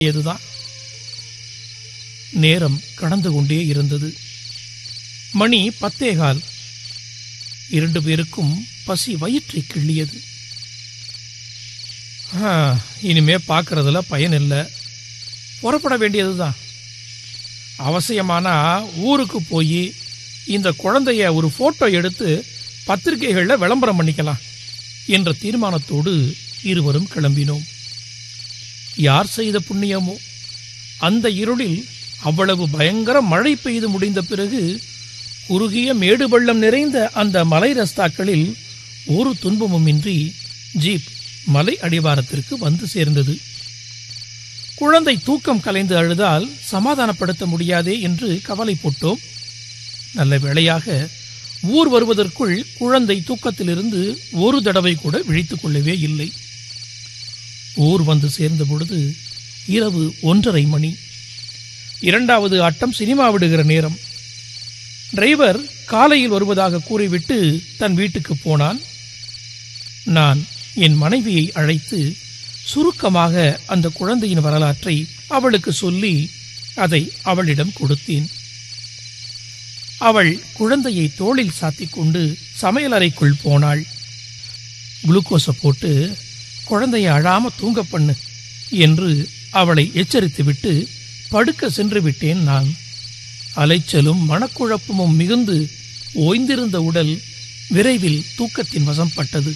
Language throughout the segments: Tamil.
இதுதான் நேரம் கடந்து கொண்டே இருந்தது மணி பத்தேகால் இரண்டு பேருக்கும் பசி வயிற்றை கிள்ளியது ஆ, இனிமே பார்க்கறதுல பயன் இல்லை புறப்பட வேண்டியதுதான் அவசியமானா ஊருக்கு போய் இந்த குழந்தைய ஒரு போட்டோ எடுத்து பத்திரிகைகளில் விளம்பரம் பண்ணிக்கலாம் என்ற தீர்மானத்தோடு இருவரும் கிளம்பினோம் யார் செய்த புண்ணியமோ அந்த இருளில் அவ்வளவு பயங்கர மழை பெய்து முடிந்த பிறகு குறுகிய மேடு பள்ளம் நிறைந்த அந்த மலை ரஸ்தாக்களில் ஒரு துன்பமுமின்றி ஜீப் மலை அடிவாரத்திற்கு வந்து சேர்ந்தது குழந்தை தூக்கம் கலைந்து அழுதால் சமாதானப்படுத்த முடியாதே என்று கவலை போட்டோம் நல்ல வேளையாக ஊர் வருவதற்குள் குழந்தை தூக்கத்திலிருந்து ஒரு தடவை கூட விழித்துக் கொள்ளவே இல்லை ஊர் வந்து சேர்ந்த பொழுது இரவு ஒன்றரை மணி இரண்டாவது ஆட்டம் சினிமா விடுகிற நேரம் டிரைவர் காலையில் வருவதாக கூறிவிட்டு தன் வீட்டுக்கு போனான் நான் என் மனைவியை அழைத்து சுருக்கமாக அந்த குழந்தையின் வரலாற்றை அவளுக்கு சொல்லி அதை அவளிடம் கொடுத்தேன் அவள் குழந்தையை தோளில் சாத்திக் கொண்டு சமையலறைக்குள் போனாள் குளுக்கோஸை போட்டு குழந்தையை அழாம தூங்க பண்ணு என்று அவளை எச்சரித்துவிட்டு படுக்க சென்று விட்டேன் நான் அலைச்சலும் மனக்குழப்பமும் மிகுந்து ஓய்ந்திருந்த உடல் விரைவில் தூக்கத்தின் வசம் பட்டது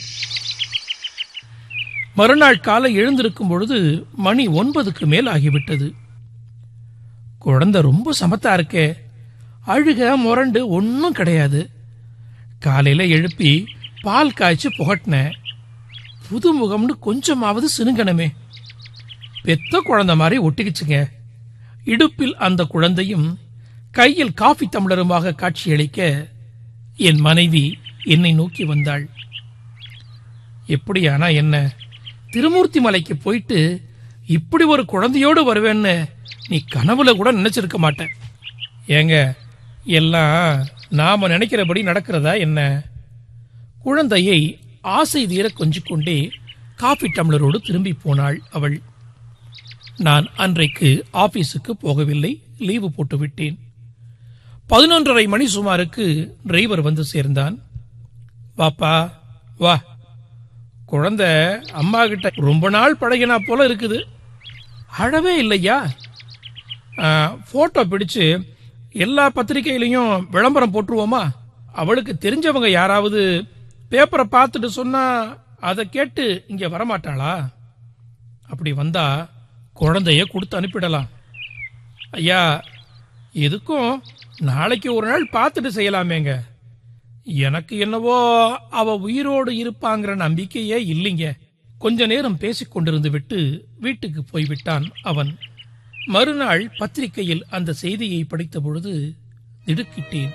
மறுநாள் காலை எழுந்திருக்கும் பொழுது மணி ஒன்பதுக்கு மேல் ஆகிவிட்டது குழந்தை ரொம்ப சமத்தா இருக்கே அழுக முரண்டு ஒன்றும் கிடையாது காலையில எழுப்பி பால் காய்ச்சி புகட்டினேன் புது முகம்னு கொஞ்சமாவது சினுங்கணுமே பெத்த குழந்தை மாதிரி ஒட்டிக்கிச்சுங்க இடுப்பில் அந்த குழந்தையும் கையில் காஃபி டம்ளருமாக காட்சியளிக்க என் மனைவி என்னை நோக்கி வந்தாள் எப்படியானா என்ன திருமூர்த்தி மலைக்கு போயிட்டு இப்படி ஒரு குழந்தையோடு வருவேன்னு நீ கனவுல கூட நினைச்சிருக்க மாட்ட ஏங்க எல்லாம் நாம நினைக்கிறபடி நடக்கிறதா என்ன குழந்தையை ஆசை தீர கொஞ்சிக் கொண்டே காபி டம்ளரோடு திரும்பி போனாள் அவள் நான் அன்றைக்கு ஆபீஸுக்கு போகவில்லை லீவு போட்டு விட்டேன் பதினொன்றரை மணி சுமாருக்கு டிரைவர் வந்து சேர்ந்தான் வாப்பா வா குழந்தை அம்மா கிட்ட ரொம்ப நாள் பழகினா போல இருக்குது அழவே இல்லையா போட்டோ பிடிச்சு எல்லா பத்திரிகையிலையும் விளம்பரம் போட்டுருவோமா அவளுக்கு தெரிஞ்சவங்க யாராவது பேப்பரை பார்த்துட்டு சொன்னா அதை கேட்டு இங்க வரமாட்டாளா அப்படி வந்தா குழந்தைய கொடுத்து அனுப்பிடலாம் ஐயா எதுக்கும் நாளைக்கு ஒரு நாள் பார்த்துட்டு செய்யலாமேங்க எனக்கு என்னவோ அவ உயிரோடு இருப்பாங்கிற நம்பிக்கையே இல்லைங்க கொஞ்ச நேரம் பேசிக் கொண்டிருந்து விட்டு வீட்டுக்கு போய்விட்டான் அவன் மறுநாள் பத்திரிகையில் அந்த செய்தியை படித்த பொழுது திடுக்கிட்டேன்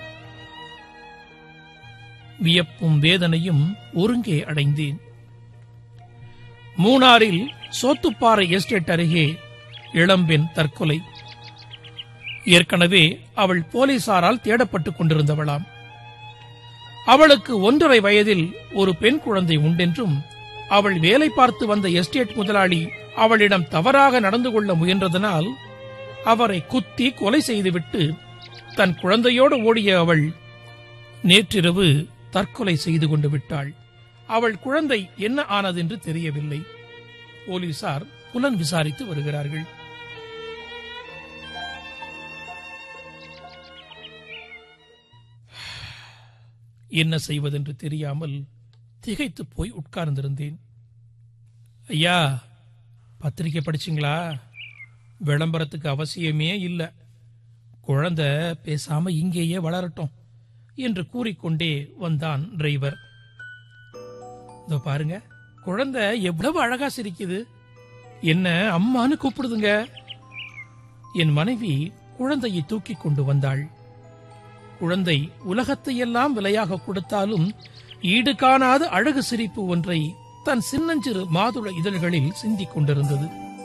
வியப்பும் வேதனையும் ஒருங்கே அடைந்தேன் மூணாறில் சோத்துப்பாறை எஸ்டேட் அருகே இளம்பெண் தற்கொலை ஏற்கனவே அவள் போலீசாரால் தேடப்பட்டுக் கொண்டிருந்தவளாம் அவளுக்கு ஒன்றரை வயதில் ஒரு பெண் குழந்தை உண்டென்றும் அவள் வேலை பார்த்து வந்த எஸ்டேட் முதலாளி அவளிடம் தவறாக நடந்து கொள்ள முயன்றதனால் அவரை குத்தி கொலை செய்துவிட்டு தன் குழந்தையோடு ஓடிய அவள் நேற்றிரவு தற்கொலை செய்து கொண்டு விட்டாள் அவள் குழந்தை என்ன ஆனதென்று தெரியவில்லை போலீசார் புலன் விசாரித்து வருகிறார்கள் என்ன செய்வதென்று தெரியாமல் திகைத்து போய் உட்கார்ந்திருந்தேன் ஐயா பத்திரிக்கை படிச்சிங்களா விளம்பரத்துக்கு அவசியமே இல்லை குழந்தை பேசாம இங்கேயே வளரட்டும் என்று கூறிக்கொண்டே வந்தான் டிரைவர் இதோ பாருங்க குழந்தை எவ்வளவு அழகா சிரிக்குது என்ன அம்மான்னு கூப்பிடுதுங்க என் மனைவி குழந்தையை தூக்கி கொண்டு வந்தாள் குழந்தை உலகத்தையெல்லாம் விலையாக கொடுத்தாலும் ஈடு காணாத அழகு சிரிப்பு ஒன்றை தன் சின்னஞ்சிறு மாதுள இதழ்களில் சிந்திக் கொண்டிருந்தது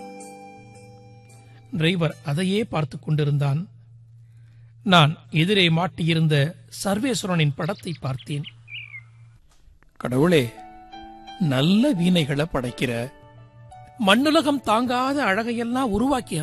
டிரைவர் அதையே பார்த்துக் கொண்டிருந்தான் நான் எதிரே மாட்டியிருந்த சர்வேஸ்வரனின் படத்தை பார்த்தேன் கடவுளே நல்ல வீணைகளை படைக்கிற மண்ணுலகம் தாங்காத அழகையெல்லாம் உருவாக்கி